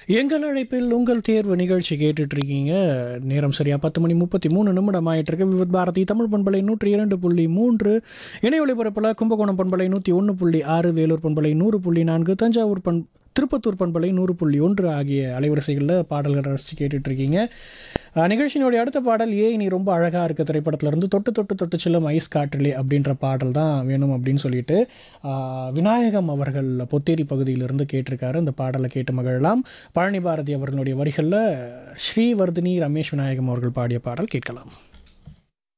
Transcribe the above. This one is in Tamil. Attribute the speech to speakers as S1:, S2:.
S1: எங்கள் அழைப்பில் உங்கள் தேர்வு நிகழ்ச்சி கேட்டுட்டு இருக்கீங்க நேரம் சரியா பத்து மணி முப்பத்தி மூணு நிமிடம் ஆயிட்டு இருக்கு விவித் பாரதி தமிழ் பண்பலை நூற்றி இரண்டு புள்ளி மூன்று இணை ஒளிபரப்பில் கும்பகோணம் பண்பலை நூற்றி ஒன்று புள்ளி ஆறு வேலூர் பண்பலை நூறு புள்ளி நான்கு தஞ்சாவூர் பண் திருப்பத்தூர் பண்பலை நூறு புள்ளி ஒன்று ஆகிய அலைவரிசைகளில் பாடல்கள் ரசித்து கேட்டுட்டு இருக்கீங்க அஹ், நிகழ்ச்சியினுடைய அடுத்த பாடல் ஏய் நீ ரொம்ப அழகாக இருக்க திரைப்படத்துல இருந்து தொட்டு தொட்டு தொட்டு செல்லும் ஐஸ் காற்றிலே அப்படின்ற பாடல் தான் வேணும் அப்படின்னு சொல்லிட்டு அஹ், விநாயகம் அவர்கள் பொத்தேரி பகுதியிலிருந்து கேட்டிருக்காரு இந்த பாடலை கேட்டு மகிழலாம் பழனி பாரதி அவர்களுடைய வரிகளில் ஸ்ரீவர்தினி ரமேஷ் விநாயகம் அவர்கள் பாடிய பாடல் கேட்கலாம்